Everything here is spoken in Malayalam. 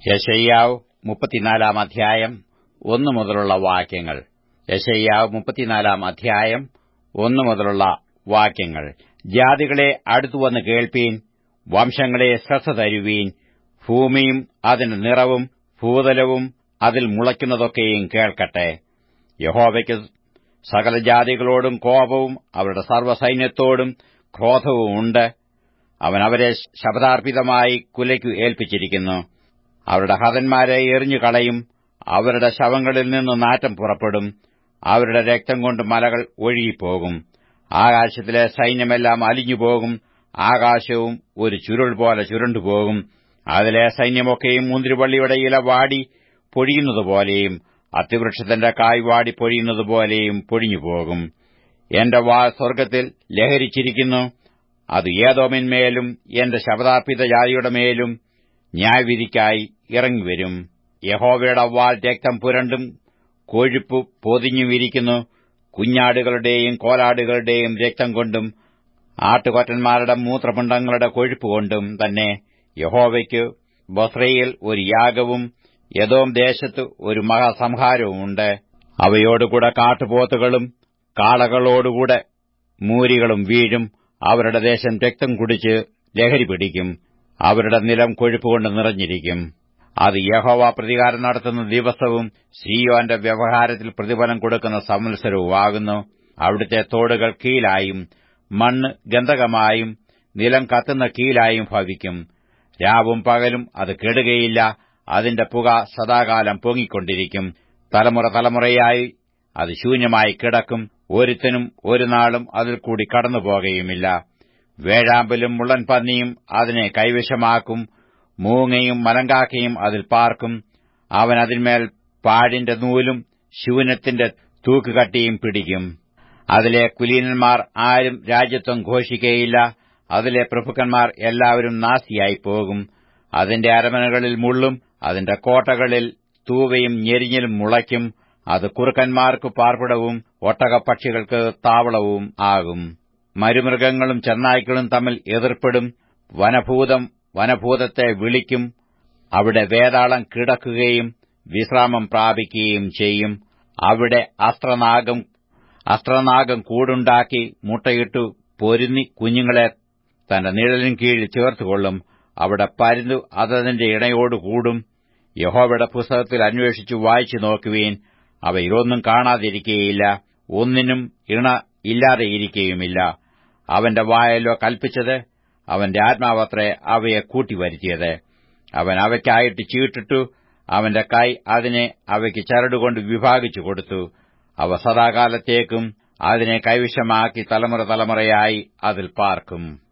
യശയ്യാവ് മുപ്പത്തിനാലാം അധ്യായം ഒന്നു മുതലുള്ള വാക്യങ്ങൾ യശയ്യാവ് മുപ്പത്തിനാലാം അധ്യായം ഒന്നു മുതലുള്ള വാക്യങ്ങൾ ജാതികളെ അടുത്തുവന്ന് കേൾപ്പീൻ വംശങ്ങളെ ശ്രദ്ധ തരുവീൻ ഭൂമിയും അതിന്റെ നിറവും ഭൂതലവും അതിൽ മുളയ്ക്കുന്നതൊക്കെയും കേൾക്കട്ടെ യഹോവയ്ക്ക് സകല ജാതികളോടും കോപവും അവരുടെ സർവ്വസൈന്യത്തോടും ക്രോധവും ഉണ്ട് അവൻ അവരെ ശപഥാർപ്പിതമായി കുലയ്ക്കു ഏൽപ്പിച്ചിരിക്കുന്നു അവരുടെ ഹതന്മാരെ എറിഞ്ഞുകളയും അവരുടെ ശവങ്ങളിൽ നിന്ന് നാറ്റം പുറപ്പെടും അവരുടെ രക്തം കൊണ്ട് മലകൾ ഒഴുകിപ്പോകും ആകാശത്തിലെ സൈന്യമെല്ലാം അലിഞ്ഞുപോകും ആകാശവും ഒരു ചുരുൾ പോലെ ചുരുണ്ടുപോകും അതിലെ സൈന്യമൊക്കെയും മുന്തിരിവള്ളിയുടെ ഇല വാടി പൊഴിയുന്നതുപോലെയും അത്തിവൃക്ഷത്തിന്റെ കായ് വാടി പൊഴിയുന്നതുപോലെയും പൊഴിഞ്ഞുപോകും എന്റെ വാൾ സ്വർഗ്ഗത്തിൽ ലഹരിച്ചിരിക്കുന്നു അത് ഏതോമിന്മേലും എന്റെ ശബദാർപ്പിത ജാതിയുടെ മേലും ന്യായവിധിക്കായി ഇറങ്ങിവരും യഹോവയുടെ വാൾ രക്തം പുരണ്ടും കൊഴുപ്പ് പൊതിഞ്ഞുമിരിക്കുന്നു കുഞ്ഞാടുകളുടെയും കോലാടുകളുടെയും രക്തം കൊണ്ടും ആട്ടുകൊറ്റന്മാരുടെ മൂത്രപിണ്ഡങ്ങളുടെ കൊഴുപ്പുകൊണ്ടും തന്നെ യഹോവയ്ക്ക് ബൊസ്രയിൽ ഒരു യാഗവും യദോം ദേശത്ത് ഒരു മഹാസംഹാരവുമുണ്ട് അവയോടുകൂടെ കാട്ടുപോത്തുകളും കാളകളോടുകൂടെ മൂരികളും വീഴും അവരുടെ ദേശം രക്തം കുടിച്ച് ലഹരി പിടിക്കും അവരുടെ നിലം കൊഴുപ്പുകൊണ്ട് നിറഞ്ഞിരിക്കും അത് യഹോവ പ്രതികാരം നടത്തുന്ന ദിവസവും സിയോന്റെ വ്യവഹാരത്തിൽ പ്രതിഫലം കൊടുക്കുന്ന സംവത്സരവുമാകുന്നു അവിടുത്തെ തോടുകൾ കീലായും മണ്ണ് ഗന്ധകമായും നിലം കത്തുന്ന കീലായും ഭവിക്കും രാവും പകലും അത് കെടുകയില്ല അതിന്റെ പുക സദാകാലം പൊങ്ങിക്കൊണ്ടിരിക്കും തലമുറ തലമുറയായി അത് ശൂന്യമായി കിടക്കും ഒരുത്തനും ഒരു നാളും അതിൽ കൂടി കടന്നുപോകുകയുമില്ല വേഴാമ്പലും മുള്ളൻപന്നിയും അതിനെ കൈവശമാക്കും മൂങ്ങയും മലങ്കാക്കയും അതിൽ പാർക്കും അവൻ അതിന്മേൽ പാഴിന്റെ നൂലും ശൂന്യത്തിന്റെ തൂക്കുകട്ടിയും പിടിക്കും അതിലെ കുലീനന്മാർ ആരും രാജ്യത്വം ഘോഷിക്കയില്ല അതിലെ പ്രഭുക്കന്മാർ എല്ലാവരും നാസ്തിയായി പോകും അതിന്റെ അരമനകളിൽ മുള്ളും അതിന്റെ കോട്ടകളിൽ തൂവയും ഞെരിഞ്ഞലും മുളയ്ക്കും അത് കുറുക്കന്മാർക്ക് പാർപ്പിടവും ഒട്ടകപ്പക്ഷികൾക്ക് താവളവും ആകും മരുമൃഗങ്ങളും ചെന്നായ്ക്കളും തമ്മിൽ എതിർപ്പെടും വനഭൂതം വനഭൂതത്തെ വിളിക്കും അവിടെ വേതാളം കിടക്കുകയും വിശ്രാമം പ്രാപിക്കുകയും ചെയ്യും അവിടെ അസ്ത്രനാഗം അസ്ത്രനാഗം കൂടുണ്ടാക്കി മുട്ടയിട്ടു പൊരുന്നി കുഞ്ഞുങ്ങളെ തന്റെ നിഴലിൻ കീഴിൽ ചേർത്തുകൊള്ളും അവിടെ പരുന്തു അതതിന്റെ ഇണയോട് കൂടും യഹോവയുടെ പുസ്തകത്തിൽ അന്വേഷിച്ചു വായിച്ചു നോക്കുവീൻ അവയിലൊന്നും കാണാതിരിക്കുകയില്ല ഒന്നിനും ഇണ ഇല്ലാതെയിരിക്കുകയുമില്ല അവന്റെ വായല്ലോ കൽപ്പിച്ചത് അവന്റെ ആത്മാവത്രേ അവയെ കൂട്ടിവരുത്തിയത് അവൻ അവയ്ക്കായിട്ട് ചീട്ടിട്ടു അവന്റെ കൈ അതിനെ അവയ്ക്ക് ചരടുകൊണ്ട് വിഭാഗിച്ചു കൊടുത്തു അവ സദാകാലത്തേക്കും അതിനെ കൈവശമാക്കി തലമുറ തലമുറയായി അതിൽ പാർക്കും